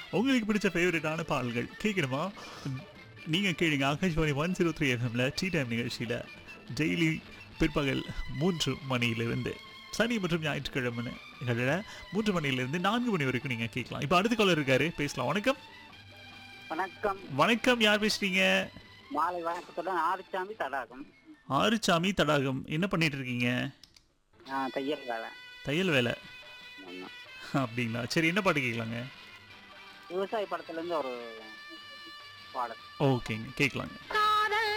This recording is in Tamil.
உங்களுக்கு பிடிச்ச ஃபேவரட்டான பாடல்கள் கேட்கணுமா நீங்கள் கேளுங்க ஆகாஷ்வாணி ஒன் ஜீரோ த்ரீ எஃப்எம்ல டீ டைம் நிகழ்ச்சியில் டெய்லி பிற்பகல் மூன்று மணியிலிருந்து சனி மற்றும் ஞாயிற்றுக்கிழமைகளில் மூன்று மணியிலிருந்து நான்கு மணி வரைக்கும் நீங்கள் கேட்கலாம் இப்போ அடுத்த காலர் இருக்காரு பேசலாம் வணக்கம் வணக்கம் வணக்கம் யார் பேசுறீங்க மாலை வணக்கத்துடன் ஆதிச்சாமி தடாகம் ஆறுச்சாமி தடாகம் என்ன பண்ணிட்டு இருக்கீங்க ஆ, தையல் வேலை தையல் வேலை ஆமா. அப்படிங்களா சரி என்ன பாட்டு கேட்கலாங்க விவசாய படத்துல இருந்து ஒரு பாடல் ஓகேங்க கேட்கலாங்க கா